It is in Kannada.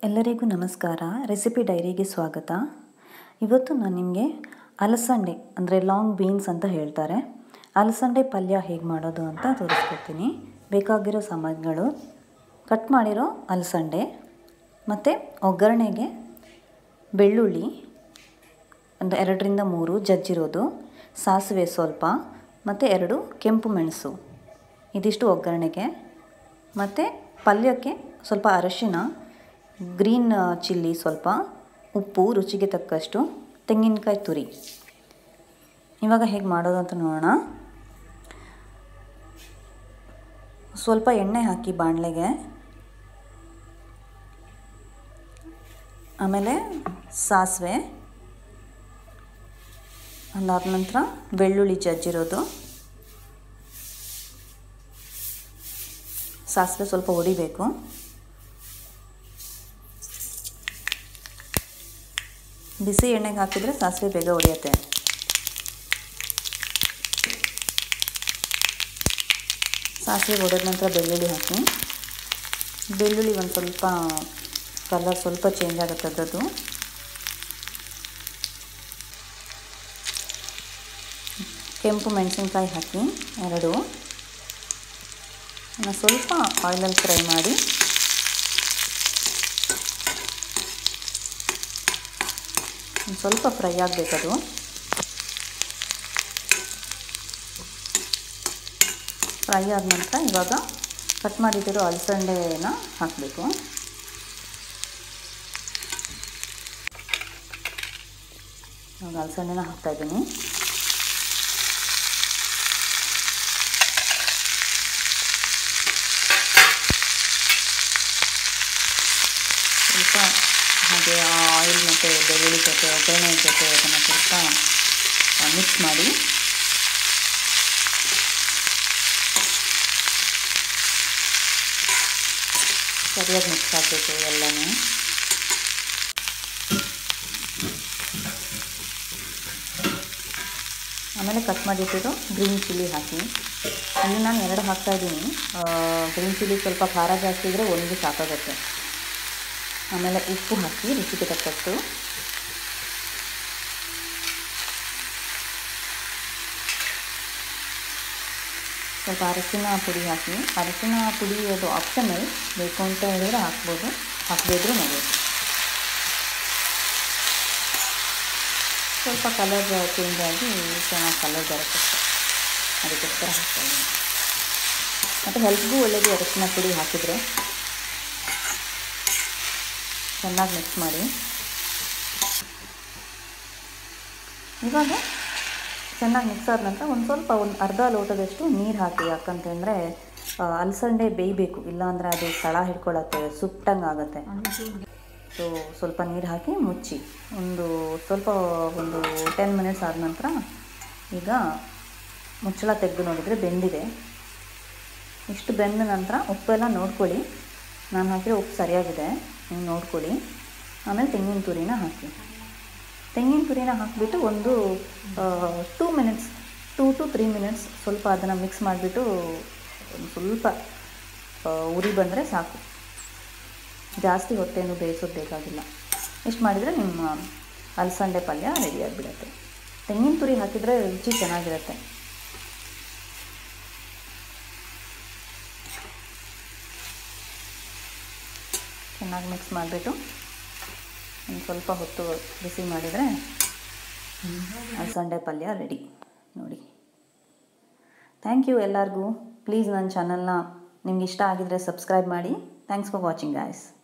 ಎಲ್ಲರಿಗೂ ನಮಸ್ಕಾರ ರೆಸಿಪಿ ಡೈರಿಗೆ ಸ್ವಾಗತ ಇವತ್ತು ನಾನು ನಿಮಗೆ ಅಲಸಂಡೆ ಅಂದರೆ ಲಾಂಗ್ ಬೀನ್ಸ್ ಅಂತ ಹೇಳ್ತಾರೆ ಅಲಸಂಡೆ ಪಲ್ಯ ಹೇಗೆ ಮಾಡೋದು ಅಂತ ತೋರಿಸ್ಕೊಡ್ತೀನಿ ಬೇಕಾಗಿರೋ ಸಾಮಾನುಗಳು ಕಟ್ ಮಾಡಿರೋ ಅಲಸಂಡೆ ಮತ್ತು ಒಗ್ಗರಣೆಗೆ ಬೆಳ್ಳುಳ್ಳಿ ಒಂದು ಎರಡರಿಂದ ಮೂರು ಜಜ್ಜಿರೋದು ಸಾಸಿವೆ ಸ್ವಲ್ಪ ಮತ್ತು ಎರಡು ಕೆಂಪು ಮೆಣಸು ಇದಿಷ್ಟು ಒಗ್ಗರಣೆಗೆ ಮತ್ತು ಪಲ್ಯಕ್ಕೆ ಸ್ವಲ್ಪ ಅರಶಿನ ಗ್ರೀನ್ ಚಿಲ್ಲಿ ಸ್ವಲ್ಪ ಉಪ್ಪು ರುಚಿಗೆ ತಕ್ಕಷ್ಟು ತೆಂಗಿನಕಾಯಿ ತುರಿ ಇವಾಗ ಹೇಗೆ ಮಾಡೋದು ಅಂತ ನೋಡೋಣ ಸ್ವಲ್ಪ ಎಣ್ಣೆ ಹಾಕಿ ಬಾಣಲೆಗೆ ಆಮೇಲೆ ಸಾಸಿವೆ ಅದಾದ ನಂತರ ಬೆಳ್ಳುಳ್ಳಿ ಜಜ್ಜಿರೋದು ಸಾಸಿವೆ ಸ್ವಲ್ಪ ಹೊಡಿಬೇಕು ಬಿಸಿ ಎಣ್ಣೆಗೆ ಹಾಕಿದರೆ ಸಾಸಿವೆ ಬೇಗ ಹೊಡೆಯುತ್ತೆ ಸಾಸಿವೆ ಹೊಡೆದ ನಂತರ ಬೆಳ್ಳುಳ್ಳಿ ಹಾಕಿ ಬೆಳ್ಳುಳ್ಳಿ ಒಂದು ಸ್ವಲ್ಪ ಕಲರ್ ಸ್ವಲ್ಪ ಚೇಂಜ್ ಆಗುತ್ತೆ ಅದರದ್ದು ಕೆಂಪು ಮೆಣಸಿನ್ಕಾಯಿ ಹಾಕಿ ಎರಡು ಸ್ವಲ್ಪ ಆಯಿಲಲ್ಲಿ ಫ್ರೈ ಮಾಡಿ ಒಂದು ಸ್ವಲ್ಪ ಫ್ರೈ ಆಗಬೇಕದು ಫ್ರೈ ಆದ ನಂತರ ಇವಾಗ ಕಟ್ ಮಾಡಿಟ್ಟಿರೋ ಅಲಸಂಡೆನ ಹಾಕಬೇಕು ಇವಾಗ ಅಲಸಂಡೆನ ಹಾಕ್ತಾಯಿದ್ದೀನಿ ಸ್ವಲ್ಪ ಹಾಗೆ ಆಯಿಲ್ ಮತ್ತು ಬೆಳ್ಳುಳ್ಳಿ ಜೊತೆ ಒಗ್ಗರಣೆ ಜೊತೆ ಅದನ್ನು ಸ್ವಲ್ಪ ಮಿಕ್ಸ್ ಮಾಡಿ ಸರಿಯಾಗಿ ಮಿಕ್ಸ್ ಆಗಬೇಕು ಎಲ್ಲನೂ ಆಮೇಲೆ ಕಟ್ ಮಾಡಿಟ್ಟಿರೋ ಗ್ರೀನ್ ಚಿಲ್ಲಿ ಹಾಕಿ ಅಲ್ಲಿ ನಾನು ಎರಡು ಹಾಕ್ತಾಯಿದ್ದೀನಿ ಗ್ರೀನ್ ಚಿಲ್ಲಿ ಸ್ವಲ್ಪ ಖಾರ ಜಾಸ್ತಿ ಇದ್ದರೆ ಒಂದು ಸಾಕಾಗುತ್ತೆ ಆಮೇಲೆ ಉಪ್ಪು ಹಾಕಿ ರುಚಿಗೆ ತಕ್ಕಷ್ಟು ಸ್ವಲ್ಪ ಅರಶಿನ ಪುಡಿ ಹಾಕಿ ಅರಶಿನ ಪುಡಿ ಅದು ಆಪ್ಷನಲ್ ಬೇಕು ಅಂತ ಹೇಳಿದ್ರೆ ಹಾಕ್ಬೋದು ಹಾಕದಿದ್ರೂ ನಡೆಯುತ್ತೆ ಸ್ವಲ್ಪ ಕಲರ್ ಚೇಂಜ್ ಆಗಿ ಚೆನ್ನಾಗಿ ಕಲರ್ ಬರುತ್ತೆ ಅದಕ್ಕೋಸ್ಕರ ಹಾಕ್ತಾಯಿದ್ದೀನಿ ಮತ್ತು ಹೆಲ್ತ್ಗೂ ಒಳ್ಳೆಯದು ಅರಶಿನ ಪುಡಿ ಹಾಕಿದರೆ ಚೆನ್ನಾಗಿ ಮಿಕ್ಸ್ ಮಾಡಿ ಇವಾಗ ಚೆನ್ನಾಗಿ ಮಿಕ್ಸ್ ಆದ ನಂತರ ಒಂದು ಸ್ವಲ್ಪ ಒಂದು ಅರ್ಧ ಲೋಟದಷ್ಟು ನೀರು ಹಾಕಿ ಯಾಕಂತಂದರೆ ಅಲಸಂಡೆ ಬೇಯಬೇಕು ಇಲ್ಲಾಂದರೆ ಅದು ತಳ ಹಿಡ್ಕೊಳ್ಳುತ್ತೆ ಸುಟ್ಟಂಗೆ ಆಗುತ್ತೆ ಸೊ ಸ್ವಲ್ಪ ನೀರು ಹಾಕಿ ಮುಚ್ಚಿ ಒಂದು ಸ್ವಲ್ಪ ಒಂದು ಟೆನ್ ಮಿನಿಟ್ಸ್ ಆದ ನಂತರ ಈಗ ಮುಚ್ಚಳ ತೆಗೆದು ನೋಡಿದರೆ ಬೆಂದಿದೆ ಇಷ್ಟು ಬೆಂದ ನಂತರ ಉಪ್ಪೆಲ್ಲ ನೋಡ್ಕೊಳ್ಳಿ ನಾನು ಹಾಕಿರೋ ಉಪ್ಪು ಸರಿಯಾಗಿದೆ ನೀವು ನೋಡ್ಕೊಳ್ಳಿ ಆಮೇಲೆ ತೆಂಗಿನ ತುರಿನ ಹಾಕಿ ತೆಂಗಿನ ತುರಿನ ಹಾಕಿಬಿಟ್ಟು ಒಂದು two minutes two to three minutes ಸ್ವಲ್ಪ ಅದನ್ನು ಮಿಕ್ಸ್ ಮಾಡಿಬಿಟ್ಟು ಒಂದು ಸ್ವಲ್ಪ ಉರಿ ಬಂದರೆ ಸಾಕು ಜಾಸ್ತಿ ಹೊತ್ತೇನು ಬೇಯಿಸೋದು ಬೇಕಾಗಿಲ್ಲ ಇಷ್ಟು ಮಾಡಿದರೆ ನಿಮ್ಮ ಅಲಸಂಡೆ ಪಲ್ಯ ರೆಡಿ ಆಗಿಬಿಡುತ್ತೆ ತೆಂಗಿನ ತುರಿ ಹಾಕಿದರೆ ರುಚಿ ಚೆನ್ನಾಗಿರುತ್ತೆ ಚೆನ್ನಾಗಿ ಮಿಕ್ಸ್ ಮಾಡಿಬಿಟ್ಟು ಒಂದು ಸ್ವಲ್ಪ ಹೊತ್ತು ಬಿಸಿ ಮಾಡಿದರೆ ಅಲಸಂಡೆ ಪಲ್ಯ ರೆಡಿ ನೋಡಿ ಥ್ಯಾಂಕ್ ಯು ಎಲ್ಲರಿಗೂ ಪ್ಲೀಸ್ ನನ್ನ ಚಾನಲ್ನ ನಿಮ್ಗೆ ಇಷ್ಟ ಆಗಿದರೆ ಸಬ್ಸ್ಕ್ರೈಬ್ ಮಾಡಿ ಥ್ಯಾಂಕ್ಸ್ ಫಾರ್ ವಾಚಿಂಗ್ ಗಾಯ್ಸ್